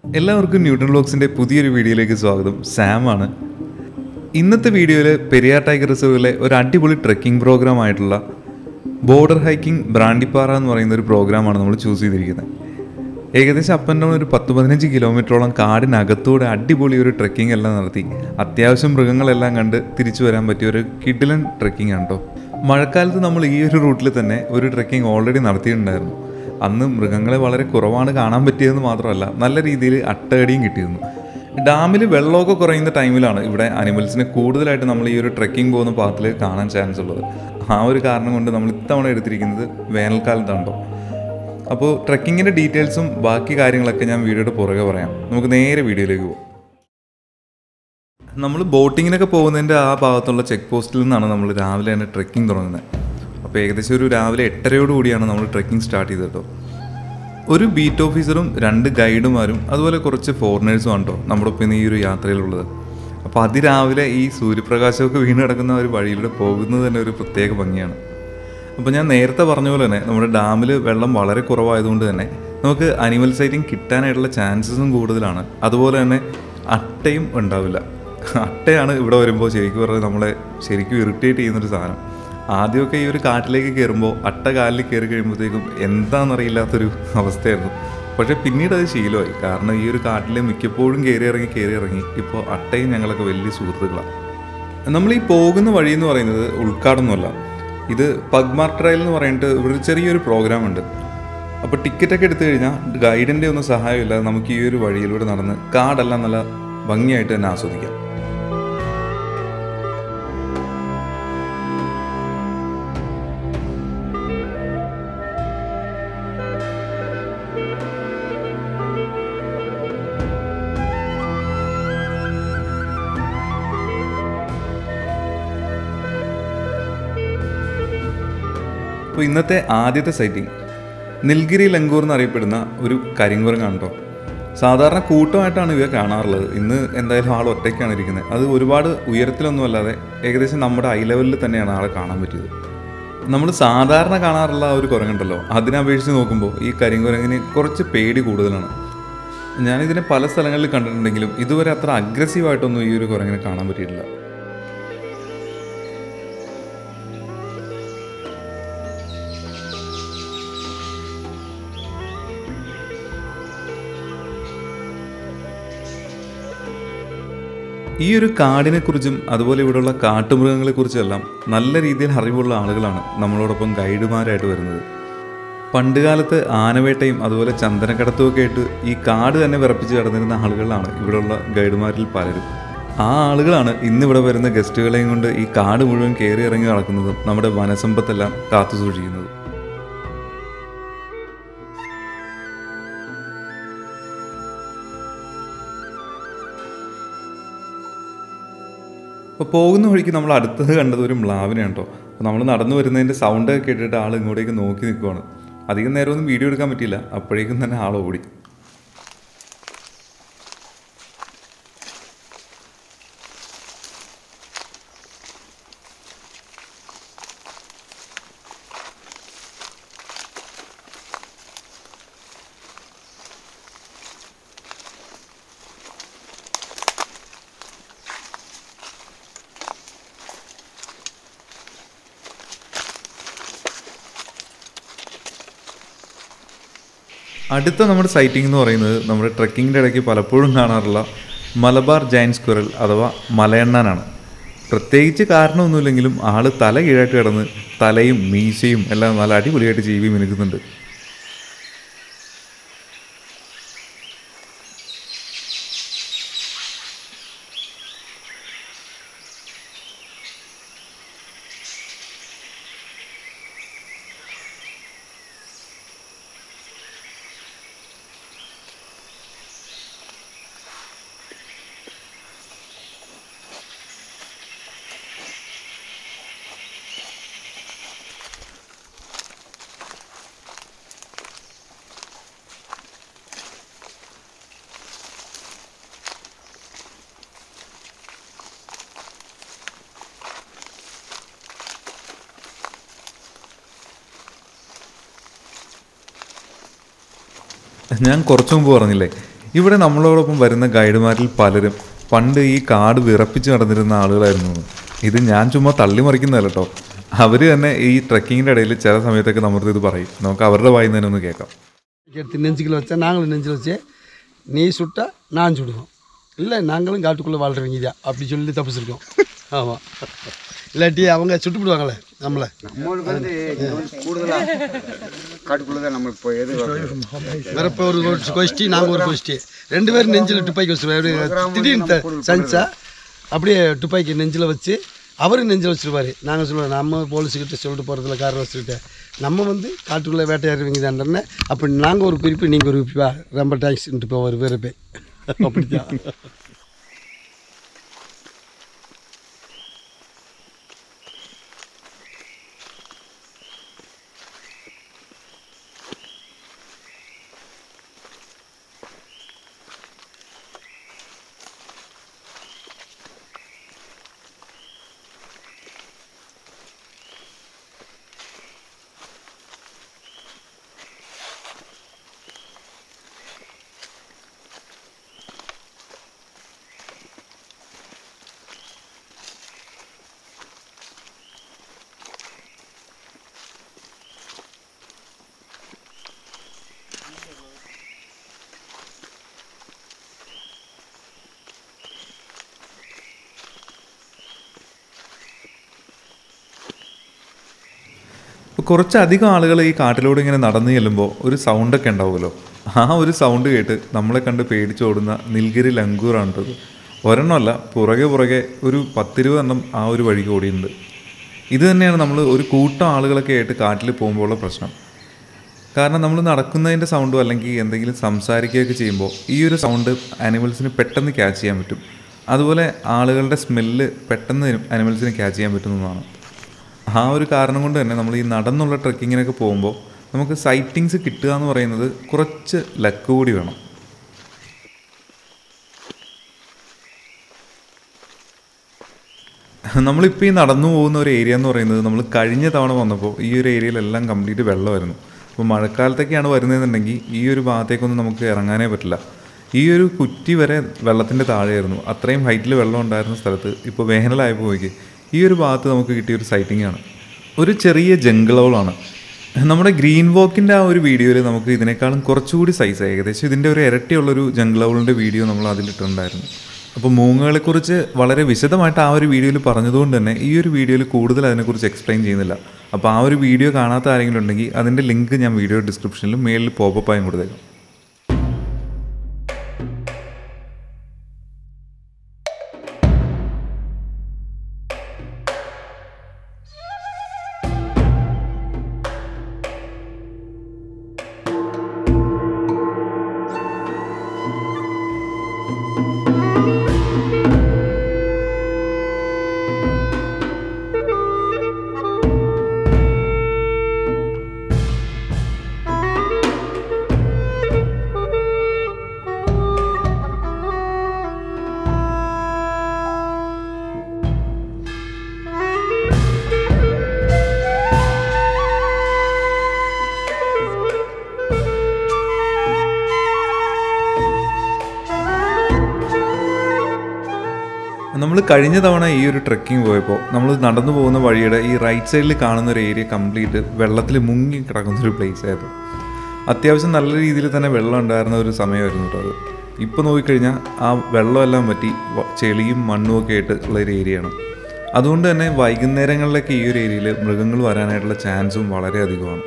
എല്ലാവർക്കും ന്യൂട്ടൺ ബ്ലോഗ്സിൻ്റെ പുതിയൊരു വീഡിയോയിലേക്ക് സ്വാഗതം സാമാണ് ഇന്നത്തെ വീഡിയോയിൽ പെരിയാർ ടൈഗർ റിസർവിലെ ഒരു അടിപൊളി ട്രെക്കിംഗ് പ്രോഗ്രാം ആയിട്ടുള്ള ബോർഡർ ഹൈക്കിംഗ് ബ്രാൻഡിപ്പാറ എന്ന് പറയുന്ന ഒരു പ്രോഗ്രാമാണ് നമ്മൾ ചൂസ് ചെയ്തിരിക്കുന്നത് ഏകദേശം അപ്പ് ആൻഡ് ഡൗൺ ഒരു പത്ത് പതിനഞ്ച് കിലോമീറ്ററോളം കാടിനകത്തൂടെ അടിപൊളി ഒരു ട്രെക്കിംഗ് എല്ലാം നടത്തി അത്യാവശ്യം മൃഗങ്ങളെല്ലാം കണ്ട് തിരിച്ചു വരാൻ പറ്റിയ ഒരു കിഡിലൻ ട്രെക്കിംഗ് ആണ് കേട്ടോ മഴക്കാലത്ത് നമ്മൾ ഈ ഒരു റൂട്ടിൽ തന്നെ ഒരു ട്രെക്കിംഗ് ഓൾറെഡി നടത്തിയിട്ടുണ്ടായിരുന്നു അന്ന് മൃഗങ്ങളെ വളരെ കുറവാണ് കാണാൻ പറ്റിയതെന്ന് മാത്രമല്ല നല്ല രീതിയിൽ അട്ടയടിയും കിട്ടിയിരുന്നു ഡാമിൽ വെള്ളമൊക്കെ കുറയുന്ന ടൈമിലാണ് ഇവിടെ അനിമൽസിനെ കൂടുതലായിട്ട് നമ്മൾ ഈ ഒരു ട്രെക്കിംഗ് പോകുന്ന പാത്തിൽ കാണാൻ ചാൻസ് ഉള്ളത് ആ ഒരു കാരണം കൊണ്ട് നമ്മൾ ഇത്തവണ എടുത്തിരിക്കുന്നത് വേനൽക്കാലത്താണോ അപ്പോൾ ട്രെക്കിങ്ങിൻ്റെ ഡീറ്റെയിൽസും ബാക്കി കാര്യങ്ങളൊക്കെ ഞാൻ വീഡിയോയുടെ പുറകെ പറയാം നമുക്ക് നേരെ വീഡിയോയിലേക്ക് പോകാം നമ്മൾ ബോട്ടിങ്ങിനൊക്കെ പോകുന്നതിൻ്റെ ആ ഭാഗത്തുള്ള ചെക്ക് പോസ്റ്റിൽ നിന്നാണ് നമ്മൾ രാവിലെ തന്നെ ട്രെക്കിംഗ് തുടങ്ങുന്നത് അപ്പോൾ ഏകദേശം ഒരു രാവിലെ എട്ടരയോട് കൂടിയാണ് നമ്മൾ ട്രെക്കിംഗ് സ്റ്റാർട്ട് ചെയ്തത് കേട്ടോ ഒരു ബീറ്റ് ഓഫീസറും രണ്ട് ഗൈഡുമാരും അതുപോലെ കുറച്ച് ഫോറിനേഴ്സും ആണ് കേട്ടോ നമ്മുടെ ഒപ്പം ഈ ഒരു യാത്രയിലുള്ളത് അപ്പോൾ അതിരാവിലെ ഈ സൂര്യപ്രകാശമൊക്കെ വീണ് കിടക്കുന്ന ഒരു വഴിയിലൂടെ പോകുന്നത് തന്നെ ഒരു പ്രത്യേക ഭംഗിയാണ് അപ്പോൾ ഞാൻ നേരത്തെ പറഞ്ഞ പോലെ തന്നെ നമ്മുടെ ഡാമിൽ വെള്ളം വളരെ കുറവായതുകൊണ്ട് തന്നെ നമുക്ക് അനിമൽ സൈറ്റിംഗ് കിട്ടാനായിട്ടുള്ള ചാൻസസും കൂടുതലാണ് അതുപോലെ തന്നെ അട്ടയും ഉണ്ടാവില്ല അട്ടയാണ് ഇവിടെ വരുമ്പോൾ ശരിക്കും പറഞ്ഞാൽ നമ്മളെ ശരിക്കും ഇറിറ്റേറ്റ് ചെയ്യുന്നൊരു സാധനം ആദ്യമൊക്കെ ഈ ഒരു കാട്ടിലേക്ക് കയറുമ്പോൾ അട്ട കാലിൽ കയറി കഴിയുമ്പോഴത്തേക്കും എന്താണെന്നറിയില്ലാത്തൊരു അവസ്ഥയായിരുന്നു പക്ഷേ പിന്നീട് അത് ശീലമായി കാരണം ഈ ഒരു കാട്ടിൽ മിക്കപ്പോഴും കയറി ഇറങ്ങി കയറി ഇറങ്ങി ഇപ്പോൾ അട്ടയും ഞങ്ങളൊക്കെ വലിയ സുഹൃത്തുക്കളാണ് നമ്മൾ ഈ പോകുന്ന വഴി എന്ന് പറയുന്നത് ഉൾക്കാടൊന്നുമല്ല ഇത് പഗ്മാർ ട്രയൽ എന്ന് പറഞ്ഞിട്ട് ഇവിടെ ഒരു ചെറിയൊരു പ്രോഗ്രാം ഉണ്ട് അപ്പോൾ ടിക്കറ്റൊക്കെ എടുത്തു കഴിഞ്ഞാൽ ഗൈഡിൻ്റെ ഒന്നും സഹായമില്ലാതെ നമുക്ക് ഈ ഒരു വഴിയിലൂടെ നടന്ന് കാടെല്ലാം നല്ല ഭംഗിയായിട്ട് തന്നെ ആസ്വദിക്കാം അപ്പോൾ ഇന്നത്തെ ആദ്യത്തെ സൈറ്റിംഗ് നിൽഗിരി ലങ്കൂർ എന്നറിയപ്പെടുന്ന ഒരു കരിങ്കുരങ്ങാണ് കേട്ടോ സാധാരണ കൂട്ടമായിട്ടാണ് ഇവ കാണാറുള്ളത് ഇന്ന് എന്തായാലും ആൾ ഒറ്റയ്ക്കാണ് ഇരിക്കുന്നത് അത് ഒരുപാട് ഉയരത്തിലൊന്നും അല്ലാതെ ഏകദേശം നമ്മുടെ ഐ ലെവലിൽ തന്നെയാണ് ആളെ കാണാൻ പറ്റിയത് നമ്മൾ സാധാരണ കാണാറുള്ള ആ ഒരു കുരങ്ങുണ്ടല്ലോ അതിനെ അപേക്ഷിച്ച് നോക്കുമ്പോൾ ഈ കരിങ്കുരങ്ങിന് കുറച്ച് പേടി കൂടുതലാണ് ഞാനിതിനെ പല സ്ഥലങ്ങളിൽ കണ്ടിട്ടുണ്ടെങ്കിലും ഇതുവരെ അത്ര അഗ്രസീവായിട്ടൊന്നും ഈ ഒരു കുരങ്ങിനെ കാണാൻ പറ്റിയിട്ടില്ല ഈ ഒരു കാടിനെക്കുറിച്ചും അതുപോലെ ഇവിടെയുള്ള കാട്ടുമൃഗങ്ങളെക്കുറിച്ചും എല്ലാം നല്ല രീതിയിൽ അറിവുള്ള ആളുകളാണ് നമ്മളോടൊപ്പം ഗൈഡുമാരായിട്ട് വരുന്നത് പണ്ടുകാലത്ത് ആനവേട്ടയും അതുപോലെ ചന്ദനക്കടത്തുമൊക്കെ ആയിട്ട് ഈ കാട് തന്നെ വിറപ്പിച്ച് കിടന്നിരുന്ന ആളുകളാണ് ഇവിടെയുള്ള ഗൈഡുമാരിൽ പലരും ആ ആളുകളാണ് ഇന്നിവിടെ വരുന്ന ഗസ്റ്റുകളെയും കൊണ്ട് ഈ കാട് മുഴുവൻ കയറി ഇറങ്ങി നടക്കുന്നതും നമ്മുടെ വനസമ്പത്തെല്ലാം കാത്തു സൂക്ഷിക്കുന്നതും അപ്പോൾ പോകുന്ന വഴിക്ക് നമ്മൾ അടുത്തത് കണ്ടത് ഒരു മ്ലാവിനെയാണ് കേട്ടോ അപ്പോൾ നമ്മൾ നടന്നു വരുന്നതിൻ്റെ സൗണ്ട് ഒക്കെ കേട്ടിട്ട് ആൾ ഇങ്ങോട്ടേക്ക് നോക്കി നിൽക്കുവാണ് അധികം നേരമൊന്നും വീഡിയോ എടുക്കാൻ പറ്റിയില്ല അപ്പോഴേക്കും തന്നെ ആൾ ഓടി അടുത്ത നമ്മുടെ സൈറ്റിംഗ് എന്ന് പറയുന്നത് നമ്മുടെ ട്രെക്കിങ്ങിൻ്റെ ഇടയ്ക്ക് പലപ്പോഴും കാണാറുള്ള മലബാർ ജൈൻ സ്ക്വറൽ അഥവാ മലയണ്ണാനാണ് പ്രത്യേകിച്ച് കാരണമൊന്നുമില്ലെങ്കിലും ആൾ തല കീഴായിട്ട് കിടന്ന് തലയും മീശയും എല്ലാം നല്ല അടിപൊളിയായിട്ട് ജീവി മിനുക്കുന്നുണ്ട് ഞാൻ കുറച്ചു മുമ്പ് പറഞ്ഞില്ലേ ഇവിടെ നമ്മളോടൊപ്പം വരുന്ന ഗൈഡുമാരിൽ പലരും പണ്ട് ഈ കാട് വിറപ്പിച്ച് നടന്നിരുന്ന ആളുകളായിരുന്നു ഇത് ഞാൻ ചുമ്മാ തള്ളി മറിക്കുന്നതല്ല കേട്ടോ അവർ തന്നെ ഈ ട്രക്കിങ്ങിൻ്റെ ഇടയിൽ ചില സമയത്തൊക്കെ നമ്മുടെ ഇത് പറയും നമുക്ക് அவരുടെ வாய் തന്നെ ഒന്ന് കേൾക്കാം எடுத்து நெஞ்சுக்குள்ள வச்சா நாங்களும் நெஞ்சில் வச்சு நீ சுட்டா நான் சுடுவோம் இல்லை நாங்களும் காட்டுக்குள்ளே வாழ்கிறவங்க தான் அப்படி சொல்லி தப்பிச்சிருக்கோம் ஆமாம் இல்லாட்டி அவங்க சுட்டுப்பிடுவாங்களே நம்மளை நம்மளுக்கு வந்து இங்க வந்து கூடுதலா காட்டுக்குள்ள தான் நம்மளுக்கு இப்போ எது வேற இப்போ ஒரு ஒரு கோஷ்டி நாங்கள் ஒரு கோஷ்டி ரெண்டு பேரும் நெஞ்சில் துப்பாக்கி வச்சுருவாரு திடீர்னு த- சந்திச்சா அப்படியே துப்பாக்கி நெஞ்சில் வச்சு அவரும் நெஞ்சில் வச்சிருப்பாரு நாங்கள் சொல்லுவோம் நம்ம போலீஸுக்கிட்ட சொல்லிட்டு போகிறதுல கார் வச்சுக்கிட்ட நம்ம வந்து காட்டுக்குள்ளே வேட்டையாடுவீங்க தானே அப்போ நாங்கள் ஒரு குறிப்பு நீங்கள் ஒரு குறிப்பா ரொம்ப தேங்க்ஸ்ன்ட்டு போவார் வேறு போய் அப்படித்தான் ഇപ്പോൾ കുറച്ചധികം ആളുകൾ ഈ കാട്ടിലൂടെ ഇങ്ങനെ നടന്നു ചെല്ലുമ്പോൾ ഒരു സൗണ്ടൊക്കെ ഉണ്ടാവുമല്ലോ ആ ഒരു സൗണ്ട് കേട്ട് നമ്മളെ കണ്ട് പേടിച്ചോടുന്ന നിൽഗിരി ലങ്കൂറാണ് കേട്ടത് ഒരെണ്ണമല്ല പുറകെ പുറകെ ഒരു പത്തിരുപതെണ്ണം ആ ഒരു വഴിക്ക് ഓടിയിട്ടുണ്ട് ഇത് തന്നെയാണ് നമ്മൾ ഒരു കൂട്ടം ആളുകളൊക്കെ ആയിട്ട് കാട്ടിൽ പോകുമ്പോഴുള്ള പ്രശ്നം കാരണം നമ്മൾ നടക്കുന്നതിൻ്റെ സൗണ്ടോ അല്ലെങ്കിൽ എന്തെങ്കിലും സംസാരിക്കുകയൊക്കെ ചെയ്യുമ്പോൾ ഈ ഒരു സൗണ്ട് അനിമൽസിന് പെട്ടെന്ന് ക്യാച്ച് ചെയ്യാൻ പറ്റും അതുപോലെ ആളുകളുടെ സ്മെല്ല് പെട്ടെന്ന് അനിമൽസിന് ക്യാച്ച് ചെയ്യാൻ പറ്റുന്നതാണ് ആ ഒരു കാരണം കൊണ്ട് തന്നെ നമ്മൾ ഈ നടന്നുള്ള ട്രക്കിങ്ങിനൊക്കെ പോകുമ്പോൾ നമുക്ക് സൈറ്റിങ്സ് കിട്ടുക എന്ന് പറയുന്നത് കുറച്ച് ലക്ക് കൂടി വേണം നമ്മളിപ്പോൾ ഈ നടന്നു പോകുന്ന ഒരു ഏരിയ എന്ന് പറയുന്നത് നമ്മൾ കഴിഞ്ഞ തവണ വന്നപ്പോൾ ഈ ഒരു ഏരിയയിലെല്ലാം കംപ്ലീറ്റ് വെള്ളമായിരുന്നു അപ്പോൾ മഴക്കാലത്തൊക്കെയാണ് വരുന്നതെന്നുണ്ടെങ്കിൽ ഈ ഒരു ഭാഗത്തേക്കൊന്നും നമുക്ക് ഇറങ്ങാനേ പറ്റില്ല ഈ ഒരു കുറ്റി വരെ വെള്ളത്തിൻ്റെ താഴെയായിരുന്നു അത്രയും ഹൈറ്റിൽ വെള്ളം ഉണ്ടായിരുന്ന സ്ഥലത്ത് ഇപ്പോൾ വേനലായപ്പോൾ പോയിക്ക് ഈ ഒരു ഭാഗത്ത് നമുക്ക് കിട്ടിയ ഒരു സൈറ്റിംഗ് ആണ് ഒരു ചെറിയ ജംഗിളോളാണ് നമ്മുടെ ഗ്രീൻ വോക്കിൻ്റെ ആ ഒരു വീഡിയോയിൽ നമുക്ക് ഇതിനേക്കാളും കുറച്ചുകൂടി സൈസ് ഏകദേശം ഇതിൻ്റെ ഒരു ഇരട്ടിയുള്ളൊരു ജംഗിളൗളിൻ്റെ വീഡിയോ നമ്മൾ അതിലിട്ടുണ്ടായിരുന്നു അപ്പോൾ മൂങ്ങകളെക്കുറിച്ച് വളരെ വിശദമായിട്ട് ആ ഒരു വീഡിയോയിൽ പറഞ്ഞതുകൊണ്ട് തന്നെ ഈ ഒരു വീഡിയോയിൽ കൂടുതൽ അതിനെക്കുറിച്ച് എക്സ്പ്ലെയിൻ ചെയ്യുന്നില്ല അപ്പോൾ ആ ഒരു വീഡിയോ കാണാത്ത ആരെങ്കിലും ഉണ്ടെങ്കിൽ അതിൻ്റെ ലിങ്ക് ഞാൻ വീഡിയോ ഡിസ്ക്രിപ്ഷനിലും മേളിൽ പോപ്പപ്പായും കൊടുത്തേക്കാം നമ്മൾ കഴിഞ്ഞ തവണ ഈ ഒരു ട്രെക്കിംഗ് പോയപ്പോൾ നമ്മൾ നടന്നു പോകുന്ന വഴിയുടെ ഈ റൈറ്റ് സൈഡിൽ കാണുന്ന ഒരു ഏരിയ കംപ്ലീറ്റ് വെള്ളത്തിൽ മുങ്ങി കിടക്കുന്ന ഒരു പ്ലേസ് ആയിരുന്നു അത്യാവശ്യം നല്ല രീതിയിൽ തന്നെ വെള്ളം ഉണ്ടായിരുന്ന ഒരു സമയമായിരുന്നു കേട്ടോ അത് ഇപ്പോൾ നോക്കിക്കഴിഞ്ഞാൽ ആ വെള്ളമെല്ലാം പറ്റി വ- ചെളിയും മണ്ണും ഒക്കെ ആയിട്ട് ഉള്ള ഒരു ഏരിയയാണ് അതുകൊണ്ട് തന്നെ വൈകുന്നേരങ്ങളിലൊക്കെ ഈ ഒരു ഏരിയയിൽ മൃഗങ്ങൾ വരാനായിട്ടുള്ള ചാൻസും വളരെ അധികമാണ്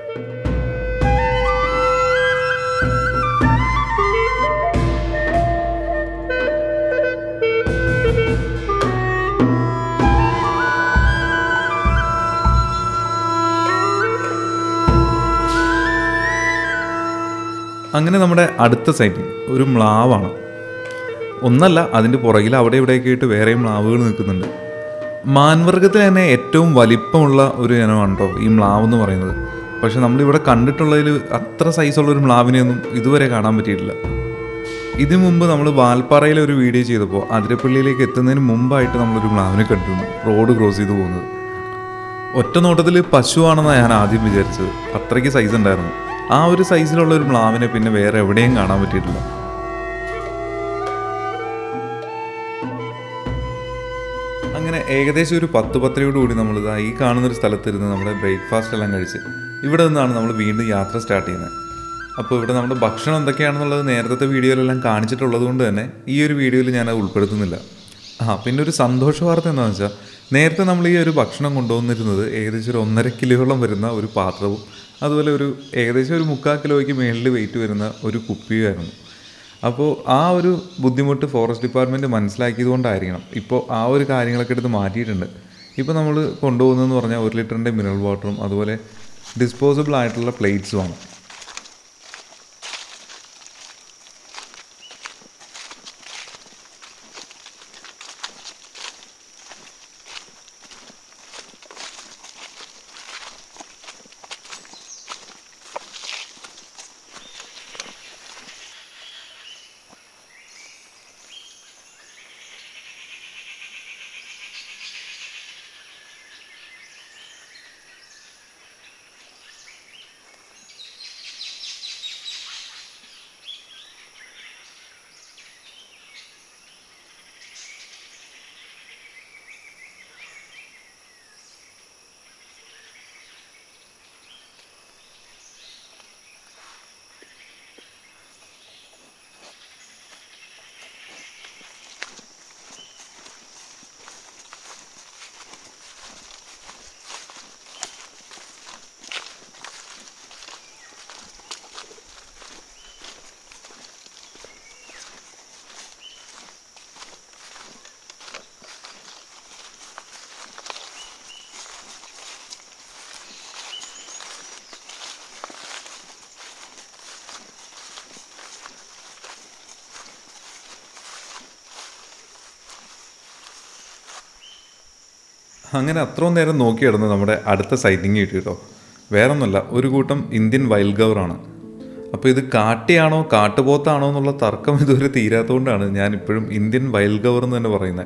അങ്ങനെ നമ്മുടെ അടുത്ത സൈറ്റിൽ ഒരു മ്ലാവാണ് ഒന്നല്ല അതിൻ്റെ പുറകിൽ അവിടെ ഇവിടെയൊക്കെ ആയിട്ട് വേറെയും മ്ലാവുകൾ നിൽക്കുന്നുണ്ട് മാൻവർഗത്തിൽ തന്നെ ഏറ്റവും വലിപ്പമുള്ള ഒരു ഇനമാണ് കേട്ടോ ഈ മ്ലാവ് എന്ന് പറയുന്നത് പക്ഷെ നമ്മളിവിടെ കണ്ടിട്ടുള്ളതിൽ അത്ര സൈസുള്ള ഒരു മ്ലാവിനെയൊന്നും ഇതുവരെ കാണാൻ പറ്റിയിട്ടില്ല ഇതിനു മുമ്പ് നമ്മൾ വാൽപ്പാറയിലെ ഒരു വീഡിയോ ചെയ്തപ്പോൾ അതിരപ്പള്ളിയിലേക്ക് എത്തുന്നതിന് മുമ്പായിട്ട് നമ്മളൊരു മ്ലാവിനെ കണ്ടിരുന്നു റോഡ് ക്രോസ് ചെയ്ത് പോകുന്നത് ഒറ്റ നോട്ടത്തിൽ പശുവാണെന്നാണ് ഞാൻ ആദ്യം വിചാരിച്ചത് അത്രയ്ക്ക് സൈസ് ഉണ്ടായിരുന്നു ആ ഒരു സൈസിലുള്ള ഒരു മ്ലാവിനെ പിന്നെ വേറെ എവിടെയും കാണാൻ പറ്റിയിട്ടില്ല അങ്ങനെ ഏകദേശം ഒരു പത്ത് പത്തരയോട് കൂടി നമ്മൾ ഇതാ ഈ കാണുന്നൊരു സ്ഥലത്തിരുന്ന് നമ്മുടെ ബ്രേക്ക്ഫാസ്റ്റ് എല്ലാം കഴിച്ച് ഇവിടെ നിന്നാണ് നമ്മൾ വീണ്ടും യാത്ര സ്റ്റാർട്ട് ചെയ്യുന്നത് അപ്പോൾ ഇവിടെ നമ്മുടെ ഭക്ഷണം എന്തൊക്കെയാണെന്നുള്ളത് നേരത്തെ വീഡിയോയിലെല്ലാം കാണിച്ചിട്ടുള്ളത് കൊണ്ട് തന്നെ ഈ ഒരു വീഡിയോയിൽ ഞാൻ അത് ഉൾപ്പെടുത്തുന്നില്ല ആ പിന്നെ ഒരു സന്തോഷ വാർത്ത എന്താണെന്ന് വെച്ചാൽ നേരത്തെ നമ്മൾ ഈ ഒരു ഭക്ഷണം കൊണ്ടുവന്നിരുന്നത് ഏകദേശം ഒരു ഒന്നര കിലോയോളം വരുന്ന ഒരു പാത്രവും അതുപോലെ ഒരു ഏകദേശം ഒരു മുക്കാൽ കിലോയ്ക്ക് മേളിൽ വെയിറ്റ് വരുന്ന ഒരു കുപ്പിയുമായിരുന്നു അപ്പോൾ ആ ഒരു ബുദ്ധിമുട്ട് ഫോറസ്റ്റ് ഡിപ്പാർട്ട്മെൻറ്റ് മനസ്സിലാക്കിയത് കൊണ്ടായിരിക്കണം ഇപ്പോൾ ആ ഒരു കാര്യങ്ങളൊക്കെ എടുത്ത് മാറ്റിയിട്ടുണ്ട് ഇപ്പോൾ നമ്മൾ കൊണ്ടുപോകുന്നതെന്ന് പറഞ്ഞാൽ ഒരു ലിറ്ററിൻ്റെ മിനറൽ വാട്ടറും അതുപോലെ ഡിസ്പോസിബിൾ ആയിട്ടുള്ള പ്ലേറ്റ്സുമാണ് അങ്ങനെ അത്രയും നേരം നോക്കി കിടന്ന് നമ്മുടെ അടുത്ത സൈറ്റിങ് കിട്ടി കേട്ടോ വേറൊന്നുമല്ല ഒരു കൂട്ടം ഇന്ത്യൻ വൈൽഡ് ഗവറാണ് അപ്പോൾ ഇത് കാട്ടിയാണോ കാട്ടുപോത്താണോ എന്നുള്ള തർക്കം ഇതുവരെ തീരാത്തതുകൊണ്ടാണ് ഞാൻ ഇപ്പോഴും ഇന്ത്യൻ വൈൽഡ് ഗവർ എന്ന് തന്നെ പറയുന്നത്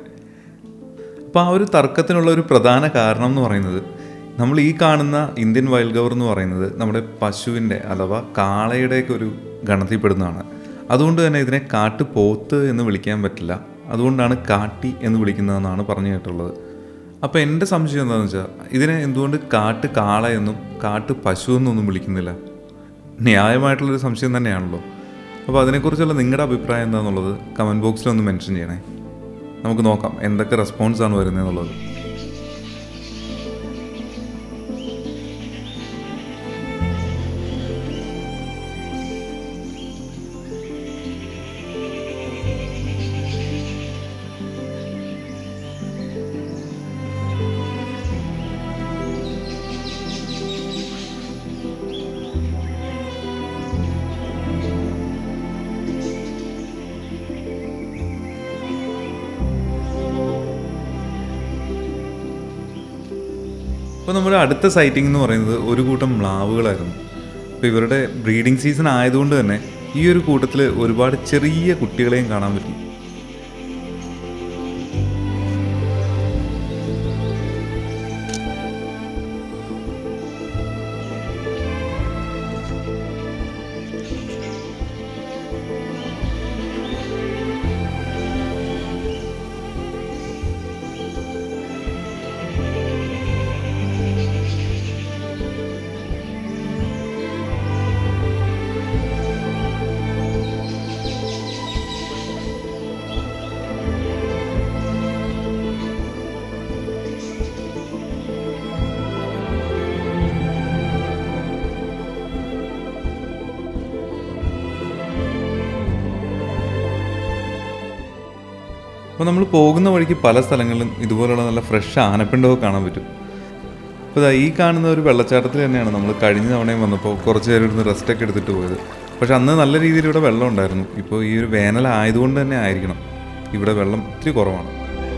അപ്പോൾ ആ ഒരു തർക്കത്തിനുള്ള ഒരു പ്രധാന കാരണം എന്ന് പറയുന്നത് നമ്മൾ ഈ കാണുന്ന ഇന്ത്യൻ വൈൽഡ് ഗവർ എന്ന് പറയുന്നത് നമ്മുടെ പശുവിൻ്റെ അഥവാ കാളയുടെയൊക്കെ ഒരു ഗണത്തിൽപ്പെടുന്നതാണ് അതുകൊണ്ട് തന്നെ ഇതിനെ കാട്ടുപോത്ത് എന്ന് വിളിക്കാൻ പറ്റില്ല അതുകൊണ്ടാണ് കാട്ടി എന്ന് വിളിക്കുന്നതെന്നാണ് പറഞ്ഞു കേട്ടുള്ളത് അപ്പോൾ എൻ്റെ സംശയം എന്താണെന്ന് വെച്ചാൽ ഇതിനെ എന്തുകൊണ്ട് കാട്ട് കാള എന്നും കാട്ട് പശു എന്നൊന്നും വിളിക്കുന്നില്ല ന്യായമായിട്ടുള്ളൊരു സംശയം തന്നെയാണല്ലോ അപ്പോൾ അതിനെക്കുറിച്ചുള്ള നിങ്ങളുടെ അഭിപ്രായം എന്താണെന്നുള്ളത് കമൻറ്റ് ബോക്സിൽ ഒന്ന് മെൻഷൻ ചെയ്യണേ നമുക്ക് നോക്കാം എന്തൊക്കെ റെസ്പോൺസ് ആണ് വരുന്നതെന്നുള്ളത് അപ്പോൾ നമ്മുടെ അടുത്ത സൈറ്റിംഗ് എന്ന് പറയുന്നത് ഒരു കൂട്ടം മ്ലാവുകളായിരുന്നു അപ്പോൾ ഇവരുടെ ബ്രീഡിംഗ് സീസൺ ആയതുകൊണ്ട് തന്നെ ഈ ഒരു കൂട്ടത്തിൽ ഒരുപാട് ചെറിയ കുട്ടികളെയും കാണാൻ പറ്റും അപ്പോൾ നമ്മൾ പോകുന്ന വഴിക്ക് പല സ്ഥലങ്ങളിലും ഇതുപോലുള്ള നല്ല ഫ്രഷ് ആനപ്പിണ്ടമൊക്കെ കാണാൻ പറ്റും അപ്പോൾ ഇതാ ഈ കാണുന്ന ഒരു വെള്ളച്ചാട്ടത്തിൽ തന്നെയാണ് നമ്മൾ കഴിഞ്ഞ തവണയും വന്നപ്പോൾ കുറച്ച് നേരം ഇരുന്ന് റെസ്റ്റൊക്കെ എടുത്തിട്ട് പോയത് പക്ഷെ അന്ന് നല്ല രീതിയിൽ ഇവിടെ വെള്ളം ഉണ്ടായിരുന്നു ഇപ്പോൾ ഈ ഒരു വേനൽ ആയതുകൊണ്ട് തന്നെ ആയിരിക്കണം ഇവിടെ വെള്ളം ഇത്തിരി കുറവാണ്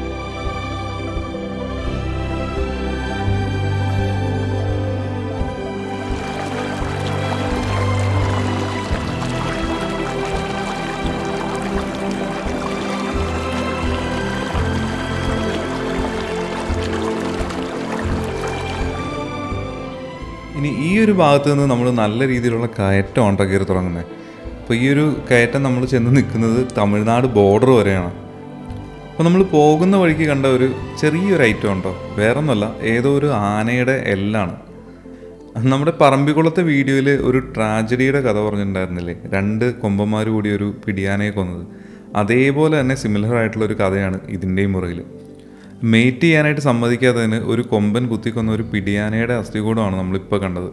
ഇനി ഈ ഒരു ഭാഗത്ത് നിന്ന് നമ്മൾ നല്ല രീതിയിലുള്ള കയറ്റം ഉണ്ടോ കയറി തുടങ്ങുന്നത് അപ്പോൾ ഈ ഒരു കയറ്റം നമ്മൾ ചെന്ന് നിൽക്കുന്നത് തമിഴ്നാട് ബോർഡർ വരെയാണ് അപ്പോൾ നമ്മൾ പോകുന്ന വഴിക്ക് കണ്ട ഒരു ചെറിയൊരു ഐറ്റം ഉണ്ടോ വേറൊന്നുമല്ല ഏതോ ഒരു ആനയുടെ എല്ലാണ് നമ്മുടെ പറമ്പിക്കുളത്തെ വീഡിയോയിൽ ഒരു ട്രാജഡിയുടെ കഥ പറഞ്ഞിട്ടുണ്ടായിരുന്നില്ലേ രണ്ട് കൊമ്പന്മാർ കൂടി ഒരു പിടിയാനയെ കൊന്നത് അതേപോലെ തന്നെ സിമിലർ ആയിട്ടുള്ള ഒരു കഥയാണ് ഇതിൻ്റെയും പുറകിൽ മെയ്റ്റ് ചെയ്യാനായിട്ട് സമ്മതിക്കാത്തതിന് ഒരു കൊമ്പൻ കുത്തിക്കൊന്ന ഒരു പിടിയാനയുടെ അസ്ഥികൂടമാണ് നമ്മളിപ്പോൾ കണ്ടത്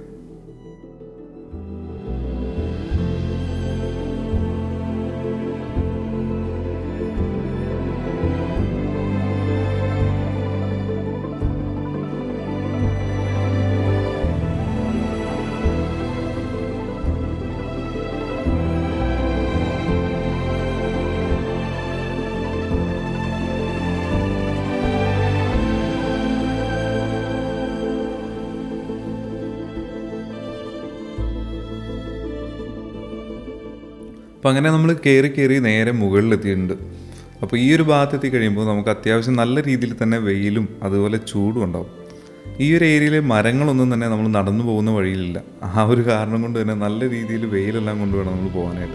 അപ്പം അങ്ങനെ നമ്മൾ കയറി കയറി നേരെ മുകളിലെത്തിയിട്ടുണ്ട് അപ്പോൾ ഈ ഒരു ഭാഗത്ത് എത്തി കഴിയുമ്പോൾ നമുക്ക് അത്യാവശ്യം നല്ല രീതിയിൽ തന്നെ വെയിലും അതുപോലെ ചൂടും ഉണ്ടാവും ഈ ഒരു ഏരിയയിലെ മരങ്ങളൊന്നും തന്നെ നമ്മൾ നടന്നു പോകുന്ന വഴിയിലില്ല ആ ഒരു കാരണം കൊണ്ട് തന്നെ നല്ല രീതിയിൽ വെയിലെല്ലാം കൊണ്ടുവേണം നമ്മൾ പോകാനായിട്ട്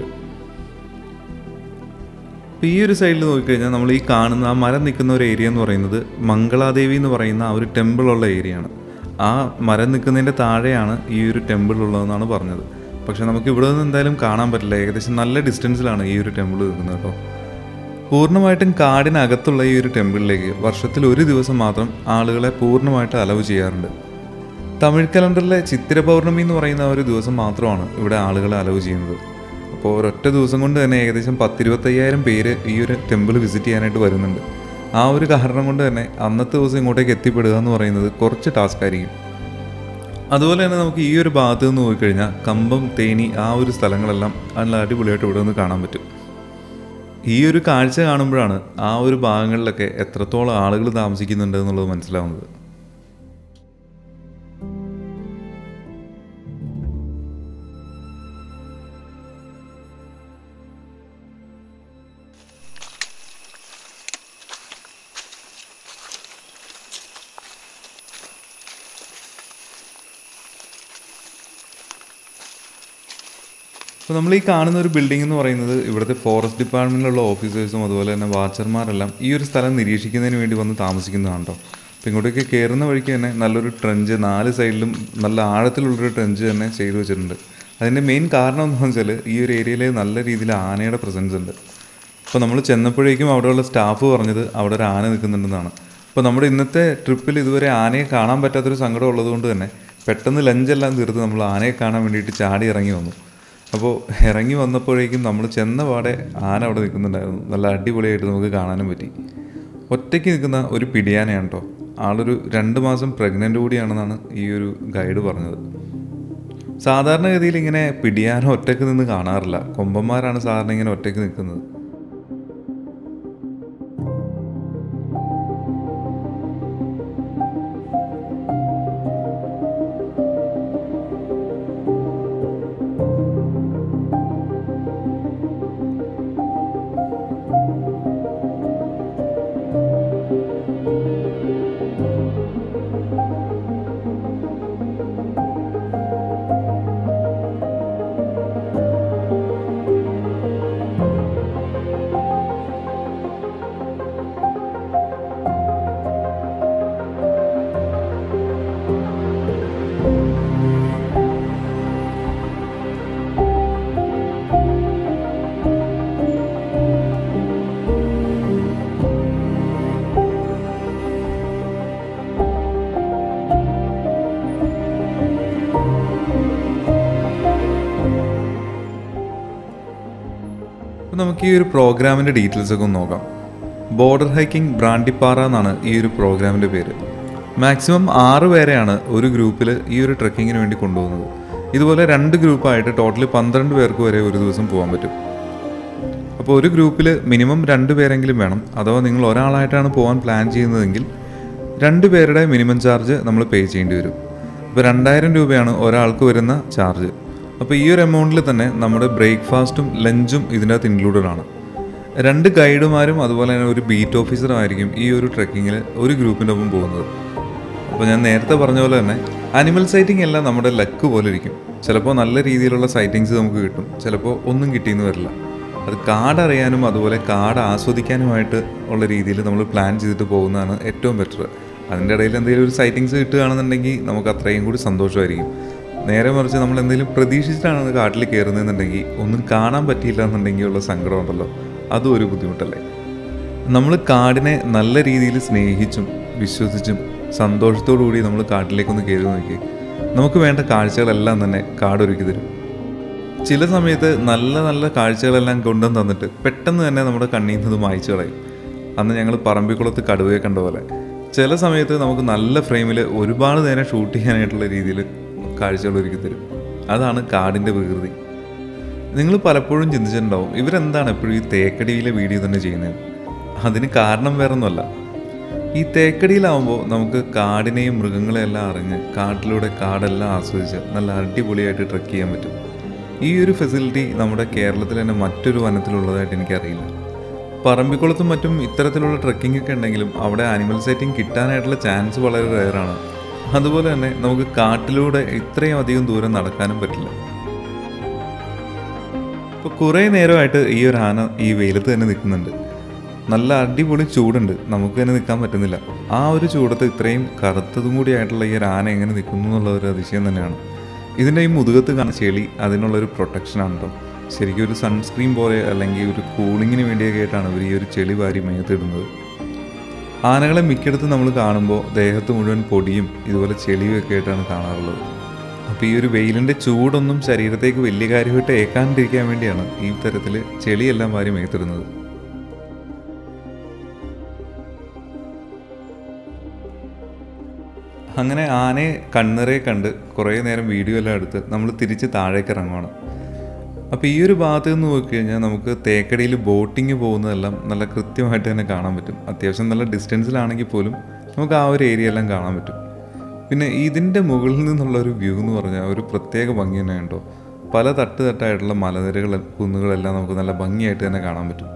അപ്പോൾ ഈ ഒരു സൈഡിൽ നോക്കിക്കഴിഞ്ഞാൽ നമ്മൾ ഈ കാണുന്ന ആ മരം നിൽക്കുന്ന ഒരു ഏരിയ എന്ന് പറയുന്നത് മംഗളാദേവി എന്ന് പറയുന്ന ആ ഒരു ടെമ്പിൾ ഉള്ള ഏരിയ ആണ് ആ മരം നിൽക്കുന്നതിൻ്റെ താഴെയാണ് ഈ ഒരു ടെമ്പിൾ ഉള്ളതെന്നാണ് പറഞ്ഞത് പക്ഷെ നമുക്ക് ഇവിടെ നിന്ന് എന്തായാലും കാണാൻ പറ്റില്ല ഏകദേശം നല്ല ഡിസ്റ്റൻസിലാണ് ഈ ഒരു ടെമ്പിൾ നിൽക്കുന്നത് കേട്ടോ പൂർണ്ണമായിട്ടും കാടിനകത്തുള്ള ഈ ഒരു ടെമ്പിളിലേക്ക് വർഷത്തിൽ ഒരു ദിവസം മാത്രം ആളുകളെ പൂർണ്ണമായിട്ട് അലവ് ചെയ്യാറുണ്ട് തമിഴ് കലണ്ടറിലെ ചിത്തിര പൗർണമി എന്ന് പറയുന്ന ആ ഒരു ദിവസം മാത്രമാണ് ഇവിടെ ആളുകളെ അലവ് ചെയ്യുന്നത് അപ്പോൾ ഒരൊറ്റ ദിവസം കൊണ്ട് തന്നെ ഏകദേശം പത്തിരുപത്തയ്യായിരം പേര് ഈ ഒരു ടെമ്പിൾ വിസിറ്റ് ചെയ്യാനായിട്ട് വരുന്നുണ്ട് ആ ഒരു കാരണം കൊണ്ട് തന്നെ അന്നത്തെ ദിവസം ഇങ്ങോട്ടേക്ക് എത്തിപ്പെടുക എന്ന് പറയുന്നത് കുറച്ച് ടാസ്ക് ആയിരിക്കും അതുപോലെ തന്നെ നമുക്ക് ഈ ഒരു ഭാഗത്ത് നിന്ന് പോയിക്കഴിഞ്ഞാൽ കമ്പം തേനി ആ ഒരു സ്ഥലങ്ങളെല്ലാം നല്ല അടിപൊളിയായിട്ട് ഇവിടെ നിന്ന് കാണാൻ പറ്റും ഈ ഒരു കാഴ്ച കാണുമ്പോഴാണ് ആ ഒരു ഭാഗങ്ങളിലൊക്കെ എത്രത്തോളം ആളുകൾ താമസിക്കുന്നുണ്ട് എന്നുള്ളത് മനസ്സിലാവുന്നത് അപ്പോൾ നമ്മൾ ഈ കാണുന്ന ഒരു ബിൽഡിംഗ് എന്ന് പറയുന്നത് ഇവിടുത്തെ ഫോറസ്റ്റ് ഡിപ്പാർട്ട്മെൻറ്റിലുള്ള ഓഫീസേഴ്സും അതുപോലെ തന്നെ വാച്ചർമാരെല്ലാം ഈ ഒരു സ്ഥലം നിരീക്ഷിക്കുന്നതിന് വേണ്ടി വന്ന് താമസിക്കുന്നതാണ് കേട്ടോ അപ്പോൾ ഇങ്ങോട്ടേക്ക് കയറുന്ന വഴിക്ക് തന്നെ നല്ലൊരു ട്രെഞ്ച് നാല് സൈഡിലും നല്ല ആഴത്തിലുള്ളൊരു ട്രെഞ്ച് തന്നെ ചെയ്തു വെച്ചിട്ടുണ്ട് അതിൻ്റെ മെയിൻ കാരണം എന്താണെന്ന് വെച്ചാൽ ഈ ഒരു ഏരിയയിൽ നല്ല രീതിയിൽ ആനയുടെ പ്രസൻസ് ഉണ്ട് അപ്പോൾ നമ്മൾ ചെന്നപ്പോഴേക്കും അവിടെയുള്ള സ്റ്റാഫ് പറഞ്ഞത് അവിടെ ഒരു ആന നിൽക്കുന്നുണ്ടെന്നാണ് അപ്പോൾ നമ്മുടെ ഇന്നത്തെ ട്രിപ്പിൽ ഇതുവരെ ആനയെ കാണാൻ പറ്റാത്തൊരു സങ്കടം ഉള്ളതുകൊണ്ട് തന്നെ പെട്ടെന്ന് ലഞ്ചെല്ലാം തീർത്ത് നമ്മൾ ആനയെ കാണാൻ വേണ്ടിയിട്ട് ചാടി ഇറങ്ങി വന്നു അപ്പോൾ ഇറങ്ങി വന്നപ്പോഴേക്കും നമ്മൾ ചെന്ന പാടെ ആന അവിടെ നിൽക്കുന്നുണ്ടായിരുന്നു നല്ല അടിപൊളിയായിട്ട് നമുക്ക് കാണാനും പറ്റി ഒറ്റയ്ക്ക് നിൽക്കുന്ന ഒരു പിടിയാനയാണ് കേട്ടോ ആളൊരു രണ്ട് മാസം പ്രഗ്നൻ്റ് കൂടിയാണെന്നാണ് ഈ ഒരു ഗൈഡ് പറഞ്ഞത് സാധാരണഗതിയിൽ ഇങ്ങനെ പിടിയാന ഒറ്റയ്ക്ക് നിന്ന് കാണാറില്ല കൊമ്പന്മാരാണ് സാധാരണ ഇങ്ങനെ ഒറ്റയ്ക്ക് നിൽക്കുന്നത് അപ്പോൾ നമുക്ക് ഈ ഒരു പ്രോഗ്രാമിൻ്റെ ഡീറ്റെയിൽസ് ഒക്കെ ഒന്ന് നോക്കാം ബോർഡർ ഹൈക്കിംഗ് ബ്രാൻഡിപ്പാറ എന്നാണ് ഈ ഒരു പ്രോഗ്രാമിൻ്റെ പേര് മാക്സിമം ആറ് പേരെയാണ് ഒരു ഗ്രൂപ്പിൽ ഈ ഒരു ട്രക്കിങ്ങിന് വേണ്ടി കൊണ്ടുപോകുന്നത് ഇതുപോലെ രണ്ട് ഗ്രൂപ്പായിട്ട് ടോട്ടൽ പന്ത്രണ്ട് പേർക്ക് വരെ ഒരു ദിവസം പോകാൻ പറ്റും അപ്പോൾ ഒരു ഗ്രൂപ്പിൽ മിനിമം രണ്ട് പേരെങ്കിലും വേണം അഥവാ നിങ്ങൾ ഒരാളായിട്ടാണ് പോകാൻ പ്ലാൻ ചെയ്യുന്നതെങ്കിൽ രണ്ട് പേരുടെ മിനിമം ചാർജ് നമ്മൾ പേ ചെയ്യേണ്ടി വരും അപ്പോൾ രണ്ടായിരം രൂപയാണ് ഒരാൾക്ക് വരുന്ന ചാർജ് അപ്പോൾ ഈ ഒരു എമൗണ്ടിൽ തന്നെ നമ്മുടെ ബ്രേക്ക്ഫാസ്റ്റും ലഞ്ചും ഇതിൻ്റെ അകത്ത് ഇൻക്ലൂഡഡ് ആണ് രണ്ട് ഗൈഡുമാരും അതുപോലെ തന്നെ ഒരു ബീറ്റ് ഓഫീസറും ആയിരിക്കും ഈ ഒരു ട്രെക്കിങ്ങിൽ ഒരു ഗ്രൂപ്പിൻ്റെ ഒപ്പം പോകുന്നത് അപ്പോൾ ഞാൻ നേരത്തെ പറഞ്ഞ പോലെ തന്നെ അനിമൽ സൈറ്റിംഗ് എല്ലാം നമ്മുടെ ലക്ക് പോലെ ഇരിക്കും ചിലപ്പോൾ നല്ല രീതിയിലുള്ള സൈറ്റിങ്സ് നമുക്ക് കിട്ടും ചിലപ്പോൾ ഒന്നും കിട്ടിയെന്ന് വരില്ല അത് കാട് അറിയാനും അതുപോലെ കാട് ആസ്വദിക്കാനുമായിട്ട് ഉള്ള രീതിയിൽ നമ്മൾ പ്ലാൻ ചെയ്തിട്ട് പോകുന്നതാണ് ഏറ്റവും ബെറ്റർ അതിൻ്റെ ഇടയിൽ എന്തെങ്കിലും ഒരു സൈറ്റിങ്സ് കിട്ടുകയാണെന്നുണ്ടെങ്കിൽ നമുക്ക് അത്രയും കൂടി സന്തോഷമായിരിക്കും നേരെ മറിച്ച് നമ്മൾ എന്തെങ്കിലും പ്രതീക്ഷിച്ചിട്ടാണ് കാട്ടിൽ കയറുന്നതെന്നുണ്ടെങ്കിൽ ഒന്നും കാണാൻ പറ്റിയില്ല എന്നുണ്ടെങ്കിൽ ഉള്ള സങ്കടം ഉണ്ടല്ലോ അതും ഒരു ബുദ്ധിമുട്ടല്ലേ നമ്മൾ കാടിനെ നല്ല രീതിയിൽ സ്നേഹിച്ചും വിശ്വസിച്ചും സന്തോഷത്തോടു കൂടി നമ്മൾ കാട്ടിലേക്കൊന്ന് കയറി നോക്കി നമുക്ക് വേണ്ട കാഴ്ചകളെല്ലാം തന്നെ കാടൊരുക്കി തരും ചില സമയത്ത് നല്ല നല്ല കാഴ്ചകളെല്ലാം കൊണ്ടുവന്ന് തന്നിട്ട് പെട്ടെന്ന് തന്നെ നമ്മുടെ കണ്ണിൽ നിന്ന് മായ്ച്ചു കളയും അന്ന് ഞങ്ങൾ പറമ്പിക്കുളത്ത് കടുവയെ കണ്ട പോലെ ചില സമയത്ത് നമുക്ക് നല്ല ഫ്രെയിമിൽ ഒരുപാട് നേരം ഷൂട്ട് ചെയ്യാനായിട്ടുള്ള രീതിയിൽ കാഴ്ചകൾ ഒരുക്കി തരും അതാണ് കാടിൻ്റെ വികൃതി നിങ്ങൾ പലപ്പോഴും ചിന്തിച്ചിട്ടുണ്ടാവും ഇവരെന്താണ് എപ്പോഴും ഈ തേക്കടിയിലെ വീഡിയോ തന്നെ ചെയ്യുന്നത് അതിന് കാരണം വേറൊന്നുമല്ല ഈ തേക്കടിയിലാവുമ്പോൾ നമുക്ക് കാടിനെയും മൃഗങ്ങളെയെല്ലാം അറിഞ്ഞ് കാട്ടിലൂടെ കാടെല്ലാം ആസ്വദിച്ച് നല്ല അടിപൊളിയായിട്ട് ട്രക്ക് ചെയ്യാൻ പറ്റും ഈ ഒരു ഫെസിലിറ്റി നമ്മുടെ കേരളത്തിൽ തന്നെ മറ്റൊരു വനത്തിലുള്ളതായിട്ട് എനിക്കറിയില്ല പറമ്പിക്കുളത്തും മറ്റും ഇത്തരത്തിലുള്ള ട്രക്കിംഗ് ഒക്കെ ഉണ്ടെങ്കിലും അവിടെ ആനിമൽ സൈറ്റിംഗ് കിട്ടാനായിട്ടുള്ള ചാൻസ് വളരെ റെയറാണ് അതുപോലെ തന്നെ നമുക്ക് കാട്ടിലൂടെ ഇത്രയും അധികം ദൂരം നടക്കാനും പറ്റില്ല ഇപ്പോൾ കുറേ നേരമായിട്ട് ഈ ഒരു ആന ഈ വെയിലത്ത് തന്നെ നിൽക്കുന്നുണ്ട് നല്ല അടിപൊളി ചൂടുണ്ട് നമുക്ക് തന്നെ നിൽക്കാൻ പറ്റുന്നില്ല ആ ഒരു ചൂടത്ത് ഇത്രയും കറുത്തതും കൂടി ആയിട്ടുള്ള ഈ ഒരു ആന എങ്ങനെ നിൽക്കുന്നു എന്നുള്ള ഒരു അതിശയം തന്നെയാണ് ഇതിൻ്റെ ഈ മുതുകത്ത് കാണുന്ന ചെളി അതിനുള്ളൊരു പ്രൊട്ടക്ഷനാണ് കേട്ടോ ശരിക്കും ഒരു സൺസ്ക്രീൻ പോലെ അല്ലെങ്കിൽ ഒരു കൂളിങ്ങിന് വേണ്ടിയൊക്കെ ആയിട്ടാണ് ഇവർ ഈ ഒരു ചെളി വാരി മേത്തിടുന്നത് ആനകളെ മിക്കയിടത്തും നമ്മൾ കാണുമ്പോൾ ദേഹത്ത് മുഴുവൻ പൊടിയും ഇതുപോലെ ചെളിയും ഒക്കെ ആയിട്ടാണ് കാണാറുള്ളത് അപ്പോൾ ഈ ഒരു വെയിലിൻ്റെ ചൂടൊന്നും ശരീരത്തേക്ക് വലിയ കാര്യമായിട്ട് ഏക്കാണ്ടിരിക്കാൻ വേണ്ടിയാണ് ഈ തരത്തിൽ ചെളിയെല്ലാം വാരി മേത്തിടുന്നത് അങ്ങനെ ആനയെ കണ്ണറയെ കണ്ട് കുറേ നേരം വീഡിയോ എല്ലാം എടുത്ത് നമ്മൾ തിരിച്ച് താഴേക്ക് ഇറങ്ങുവാണ് അപ്പോൾ ഈ ഒരു ഭാഗത്ത് നിന്ന് നോക്കിക്കഴിഞ്ഞാൽ നമുക്ക് തേക്കടിയിൽ ബോട്ടിങ് പോകുന്നതെല്ലാം നല്ല കൃത്യമായിട്ട് തന്നെ കാണാൻ പറ്റും അത്യാവശ്യം നല്ല ഡിസ്റ്റൻസിലാണെങ്കിൽ പോലും നമുക്ക് ആ ഒരു ഏരിയ എല്ലാം കാണാൻ പറ്റും പിന്നെ ഇതിൻ്റെ മുകളിൽ നിന്നുള്ള ഒരു വ്യൂ എന്ന് പറഞ്ഞാൽ ഒരു പ്രത്യേക ഭംഗി തന്നെ ഉണ്ടോ പല തട്ട് തട്ടായിട്ടുള്ള മലനിരകൾ കുന്നുകളെല്ലാം നമുക്ക് നല്ല ഭംഗിയായിട്ട് തന്നെ കാണാൻ പറ്റും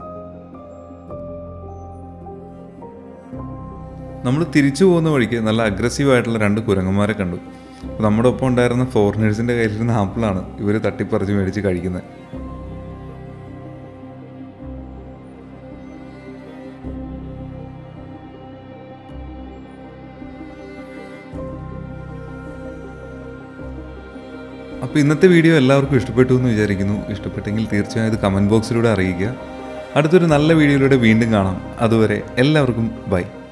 നമ്മൾ തിരിച്ചു പോകുന്ന വഴിക്ക് നല്ല അഗ്രസീവ് ആയിട്ടുള്ള രണ്ട് കുരങ്ങന്മാരെ കണ്ടു അപ്പോൾ നമ്മുടെ ഒപ്പം ഉണ്ടായിരുന്ന ഫോറിനേഴ്സിൻ്റെ കയ്യിലിരുന്ന ആപ്പിളാണ് ഇവർ തട്ടിപ്പറിച്ച് മേടിച്ച് കഴിക്കുന്നത് അപ്പോൾ ഇന്നത്തെ വീഡിയോ എല്ലാവർക്കും ഇഷ്ടപ്പെട്ടു എന്ന് വിചാരിക്കുന്നു ഇഷ്ടപ്പെട്ടെങ്കിൽ തീർച്ചയായും ഇത് കമൻറ്റ് ബോക്സിലൂടെ അറിയിക്കുക അടുത്തൊരു നല്ല വീഡിയോയിലൂടെ വീണ്ടും കാണാം അതുവരെ എല്ലാവർക്കും ബൈ